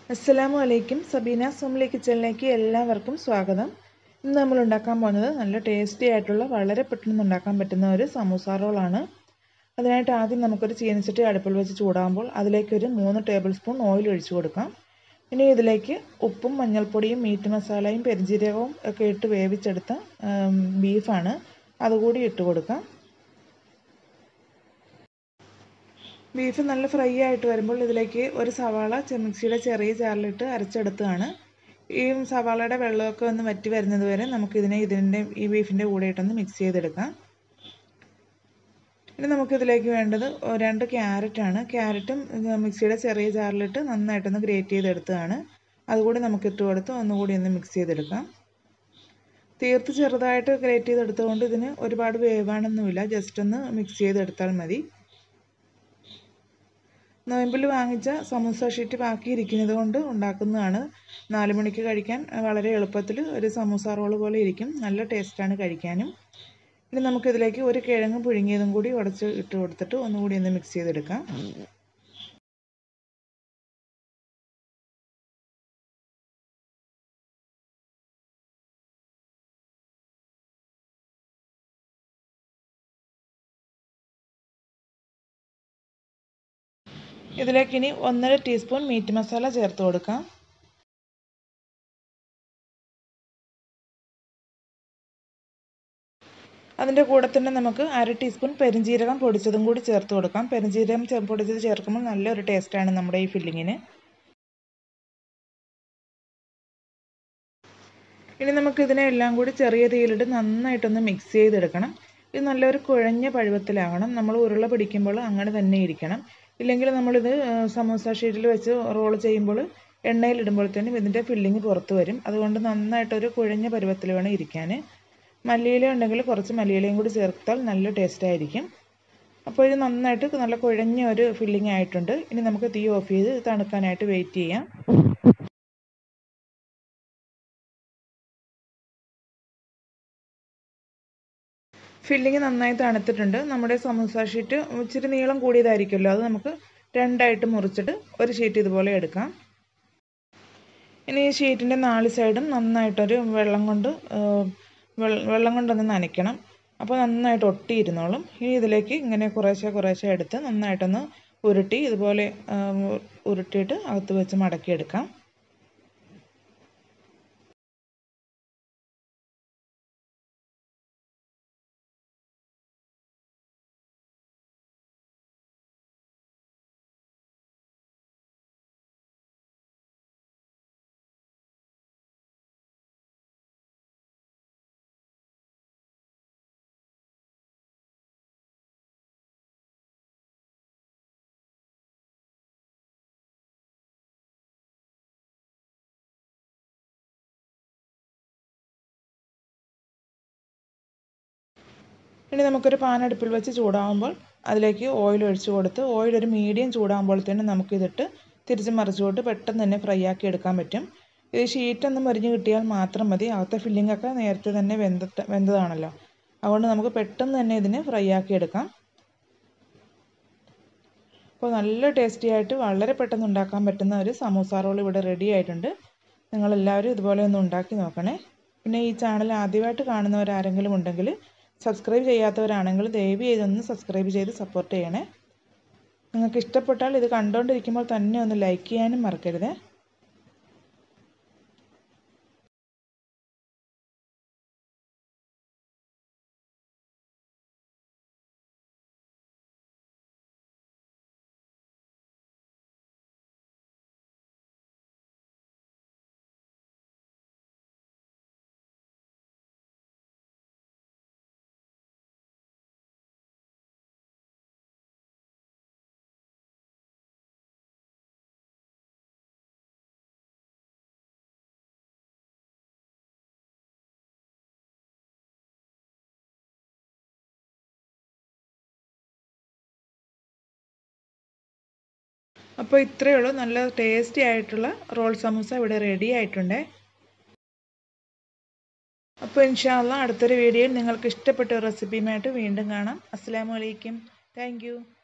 അസ്സലാമു അലൈക്കും സബീന സോംലി കിച്ചണിലേക്ക് എല്ലാവർക്കും സ്വാഗതം ഇന്ന് നമ്മൾ ഉണ്ടാക്കാൻ പോകുന്നത് നല്ല ടേസ്റ്റി ആയിട്ടുള്ള വളരെ പെട്ടെന്ന് ഉണ്ടാക്കാൻ പറ്റുന്ന ഒരു സമൂസ റോളാണ് അതിനായിട്ട് ആദ്യം നമുക്കൊരു ചീനച്ചട്ടി അടുപ്പിൽ വെച്ച് ചൂടാകുമ്പോൾ അതിലേക്ക് ഒരു മൂന്ന് ടേബിൾ സ്പൂൺ ഓയിൽ ഒഴിച്ചു കൊടുക്കാം ഇനി ഇതിലേക്ക് ഉപ്പും മഞ്ഞൾപ്പൊടിയും മീറ്റ് മസാലയും പെരിഞ്ജീരകവും ഒക്കെ ഇട്ട് വേവിച്ചെടുത്ത ബീഫാണ് അതുകൂടി ഇട്ട് കൊടുക്കാം ബീഫ് നല്ല ഫ്രൈ ആയിട്ട് വരുമ്പോൾ ഇതിലേക്ക് ഒരു സവാള മിക്സിയുടെ ചെറിയ ജാറിലിട്ട് അരച്ചെടുത്തതാണ് ഈ സവാളയുടെ വെള്ളമൊക്കെ ഒന്ന് വറ്റി വരുന്നത് വരെ നമുക്കിതിനെ ഇതിൻ്റെ ഈ ബീഫിൻ്റെ കൂടെ ഇട്ടൊന്ന് മിക്സ് ചെയ്തെടുക്കാം ഇനി നമുക്കിതിലേക്ക് വേണ്ടത് രണ്ട് ക്യാരറ്റാണ് ക്യാരറ്റും മിക്സിയുടെ ചെറിയ ജാറിലിട്ട് നന്നായിട്ടൊന്ന് ഗ്രേറ്റ് ചെയ്തെടുത്തതാണ് അതുകൂടി നമുക്ക് ഇട്ട് കൊടുത്ത് ഒന്നുകൂടി ഒന്ന് മിക്സ് ചെയ്തെടുക്കാം തീർത്ത് ചെറുതായിട്ട് ഗ്രേറ്റ് ചെയ്തെടുത്തുകൊണ്ട് ഇതിന് ഒരുപാട് വേവാനൊന്നുമില്ല ജസ്റ്റ് ഒന്ന് മിക്സ് ചെയ്തെടുത്താൽ മതി നോയമ്പിൽ വാങ്ങിച്ച സമൂസ ഷീറ്റ് ബാക്കിയിരിക്കുന്നത് കൊണ്ട് ഉണ്ടാക്കുന്നതാണ് നാല് മണിക്ക് കഴിക്കാൻ വളരെ എളുപ്പത്തിൽ ഒരു സമൂസ റോള് പോലെ ഇരിക്കും നല്ല ടേസ്റ്റാണ് കഴിക്കാനും ഇനി നമുക്കിതിലേക്ക് ഒരു കിഴങ്ങ് പുഴുങ്ങിയതും കൂടി ഉടച്ച് ഇട്ട് കൊടുത്തിട്ട് ഒന്നുകൂടി ഒന്ന് മിക്സ് ചെയ്തെടുക്കാം ഇതിലേക്ക് ഇനി ഒന്നര ടീസ്പൂൺ മീറ്റ് മസാല ചേർത്ത് കൊടുക്കാം അതിൻ്റെ കൂടെ തന്നെ നമുക്ക് അര ടീസ്പൂൺ പെരിഞ്ജീരകം പൊടിച്ചതും കൂടി ചേർത്ത് കൊടുക്കാം പെരിഞ്ജീരകം പൊടിച്ചത് ചേർക്കുമ്പോൾ നല്ലൊരു ടേസ്റ്റാണ് നമ്മുടെ ഈ ഫില്ലിങ്ങിന് ഇനി നമുക്ക് ഇതിനെ എല്ലാം കൂടി ചെറിയ തീയിലിട്ട് നന്നായിട്ടൊന്ന് മിക്സ് ചെയ്തെടുക്കണം ഇത് നല്ലൊരു കുഴഞ്ഞ പഴുവത്തിലാകണം നമ്മൾ ഉരുള പിടിക്കുമ്പോൾ അങ്ങനെ തന്നെ ഇരിക്കണം ഇല്ലെങ്കിൽ നമ്മളിത് സമോസ ഷീറ്റിൽ വെച്ച് റോൾ ചെയ്യുമ്പോൾ എണ്ണയിലിടുമ്പോഴത്തേനും ഇതിൻ്റെ ഫില്ലിങ് പുറത്ത് വരും അതുകൊണ്ട് നന്നായിട്ടൊരു കുഴഞ്ഞ പരുവത്തിൽ വേണം ഇരിക്കാൻ മല്ലിയില ഉണ്ടെങ്കിൽ കുറച്ച് മല്ലിയിലയും കൂടി ചേർത്താൽ നല്ല ടേസ്റ്റ് ആയിരിക്കും അപ്പോൾ ഇത് നന്നായിട്ട് നല്ല കുഴഞ്ഞ ഒരു ഫില്ലിംഗ് ആയിട്ടുണ്ട് ഇനി നമുക്ക് തീ ഓഫ് ചെയ്ത് തണുക്കാനായിട്ട് വെയിറ്റ് ചെയ്യാം ഫില്ലിങ് നന്നായി തണുത്തിട്ടുണ്ട് നമ്മുടെ സമൂസ ഷീറ്റ് ഇച്ചിരി നീളം കൂടിയതായിരിക്കുമല്ലോ അത് നമുക്ക് രണ്ടായിട്ട് മുറിച്ചിട്ട് ഒരു ഷീറ്റ് ഇതുപോലെ എടുക്കാം ഇനി ഈ ഷീറ്റിൻ്റെ നാല് സൈഡും നന്നായിട്ടൊരു വെള്ളം കൊണ്ട് വെള്ളം കൊണ്ടൊന്ന് നനയ്ക്കണം അപ്പോൾ നന്നായിട്ട് ഒട്ടിയിരുന്നോളും ഇനി ഇതിലേക്ക് ഇങ്ങനെ കുറേശ്ശെ കുറേശ്ശെ എടുത്ത് നന്നായിട്ടൊന്ന് ഉരുട്ടി ഇതുപോലെ ഉരുട്ടിയിട്ട് അകത്ത് വെച്ച് മടക്കിയെടുക്കാം ഇനി നമുക്കൊരു പാൻ അടുപ്പിൽ വെച്ച് ചൂടാകുമ്പോൾ അതിലേക്ക് ഓയിൽ ഒഴിച്ച് കൊടുത്ത് ഓയിൽ ഒരു മീഡിയം ചൂടാകുമ്പോഴത്തേനും നമുക്കിതിട്ട് തിരിച്ച് മറിച്ചുകൊണ്ട് പെട്ടെന്ന് തന്നെ ഫ്രൈ ആക്കി എടുക്കാൻ പറ്റും ഇത് ഷീറ്റൊന്ന് മരിഞ്ഞ് കിട്ടിയാൽ മാത്രം മതി അകത്തെ ഫില്ലിംഗ് ഒക്കെ നേരത്തെ തന്നെ വെന്ത വെന്തതാണല്ലോ അതുകൊണ്ട് നമുക്ക് പെട്ടെന്ന് തന്നെ ഇതിനെ ഫ്രൈ ആക്കി എടുക്കാം അപ്പോൾ നല്ല ടേസ്റ്റി ആയിട്ട് വളരെ പെട്ടെന്ന് ഉണ്ടാക്കാൻ പറ്റുന്ന ഒരു സമൂസ റോൾ ഇവിടെ റെഡി ആയിട്ടുണ്ട് നിങ്ങളെല്ലാവരും ഇതുപോലെ ഒന്ന് ഉണ്ടാക്കി നോക്കണേ പിന്നെ ഈ ചാനൽ ആദ്യമായിട്ട് കാണുന്നവരാരെങ്കിലും ഉണ്ടെങ്കിൽ സബ്സ്ക്രൈബ് ചെയ്യാത്തവരാണെങ്കിൽ ദയവ് ചെയ്തൊന്ന് സബ്സ്ക്രൈബ് ചെയ്ത് സപ്പോർട്ട് ചെയ്യണേ നിങ്ങൾക്ക് ഇഷ്ടപ്പെട്ടാൽ ഇത് കണ്ടുകൊണ്ടിരിക്കുമ്പോൾ തന്നെ ഒന്ന് ലൈക്ക് ചെയ്യാനും മറക്കരുത് അപ്പോൾ ഇത്രയേ ഉള്ളൂ നല്ല ടേസ്റ്റി ആയിട്ടുള്ള റോൾ സമൂസ ഇവിടെ റെഡി ആയിട്ടുണ്ട് അപ്പോൾ ഇൻഷാല്ല അടുത്തൊരു വീഡിയോയിൽ നിങ്ങൾക്ക് ഇഷ്ടപ്പെട്ട റെസിപ്പിയുമായിട്ട് വീണ്ടും കാണാം അസ്സാം വലൈക്കും താങ്ക്